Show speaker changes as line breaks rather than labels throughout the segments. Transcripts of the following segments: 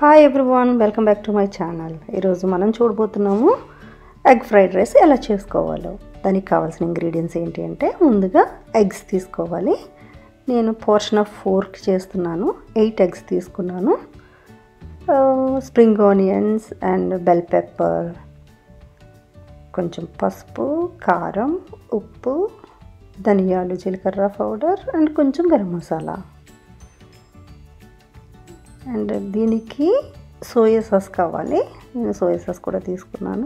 hi everyone welcome back to my channel ఈరోజు మనం చూడబోతున్నాము ఎగ్ ఫ్రైడ్ రైస్ ఎలా చేసుకోవాలో దానికి కావాల్సిన ఇంగ్రీడియంట్స్ ఏంటి అంటే ముందుగా ఎగ్స్ తీసుకోవాలి నేను పోర్షన్ ఆఫ్ ఫోర్క్ చేస్తున్నాను ఎయిట్ ఎగ్స్ తీసుకున్నాను spring onions and bell pepper కొంచెం పసుపు కారం ఉప్పు ధనియాలు జీలకర్ర పౌడర్ అండ్ కొంచెం గరం మసాలా అండ్ దీనికి సోయా సాస్ కావాలి నేను సోయా సాస్ కూడా తీసుకున్నాను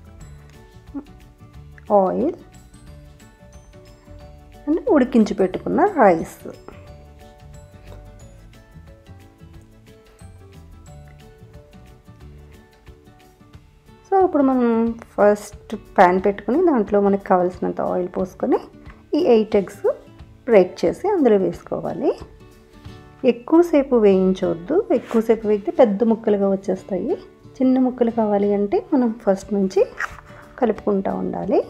ఆయిల్ అండ్ ఉడికించి పెట్టుకున్న రైస్ సో ఇప్పుడు మనం ఫస్ట్ ప్యాన్ పెట్టుకుని దాంట్లో మనకు కావాల్సినంత ఆయిల్ పోసుకొని ఈ ఎయిట్ ఎగ్స్ బ్రేక్ చేసి అందులో వేసుకోవాలి ఎక్కువసేపు వేయించవద్దు ఎక్కువసేపు వేగితే పెద్ద ముక్కలుగా వచ్చేస్తాయి చిన్న ముక్కలు కావాలి అంటే మనం ఫస్ట్ నుంచి కలుపుకుంటూ ఉండాలి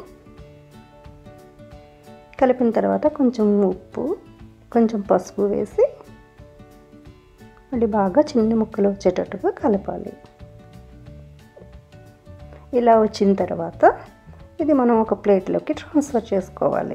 కలిపిన తర్వాత కొంచెం ఉప్పు కొంచెం పసుపు వేసి మళ్ళీ బాగా చిన్న ముక్కలు వచ్చేటట్టుగా కలపాలి ఇలా వచ్చిన తర్వాత ఇది మనం ఒక ప్లేట్లోకి ట్రాన్స్ఫర్ చేసుకోవాలి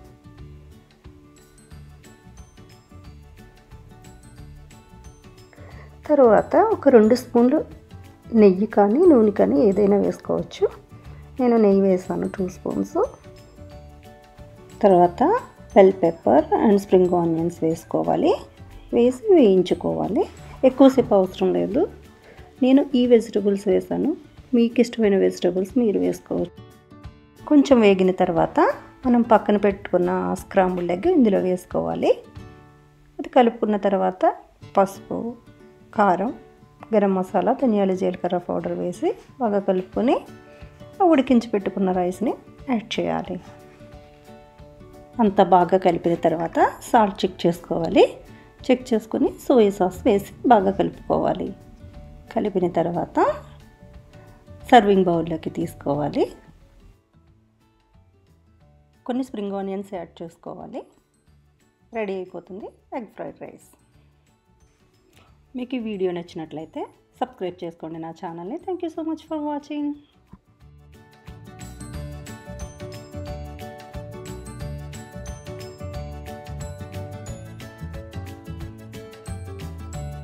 తర్వాత ఒక రెండు స్పూన్లు నెయ్యి కానీ నూనె కానీ ఏదైనా వేసుకోవచ్చు నేను నెయ్యి వేసాను టూ స్పూన్స్ తర్వాత bell pepper and spring onions వేసుకోవాలి వేసి వేయించుకోవాలి ఎక్కువసేపు అవసరం లేదు నేను ఈ వెజిటబుల్స్ వేసాను మీకు ఇష్టమైన వెజిటబుల్స్ మీరు వేసుకోవచ్చు కొంచెం వేగిన తర్వాత మనం పక్కన పెట్టుకున్న స్క్రాంబుల్ ఎగ్ ఇందులో వేసుకోవాలి అది కలుపుకున్న తర్వాత పసుపు కారం గరం మసాలా ధనియాలు జీలకర్ర పౌడర్ వేసి బాగా కలుపుకొని ఉడికించి పెట్టుకున్న రైస్ని యాడ్ చేయాలి అంత బాగా కలిపిన తర్వాత సాల్ట్ చెక్ చేసుకోవాలి చెక్ చేసుకొని సోయా సాస్ వేసి బాగా కలుపుకోవాలి కలిపిన తర్వాత సర్వింగ్ బౌల్లోకి తీసుకోవాలి కొన్ని స్ప్రింగ్ ఆనియన్స్ యాడ్ చేసుకోవాలి రెడీ అయిపోతుంది ఎగ్ ఫ్రైడ్ రైస్ మీకు ఈ వీడియో నచ్చినట్లయితే సబ్స్క్రైబ్ చేసుకోండి నా ఛానల్ని thank you so much for watching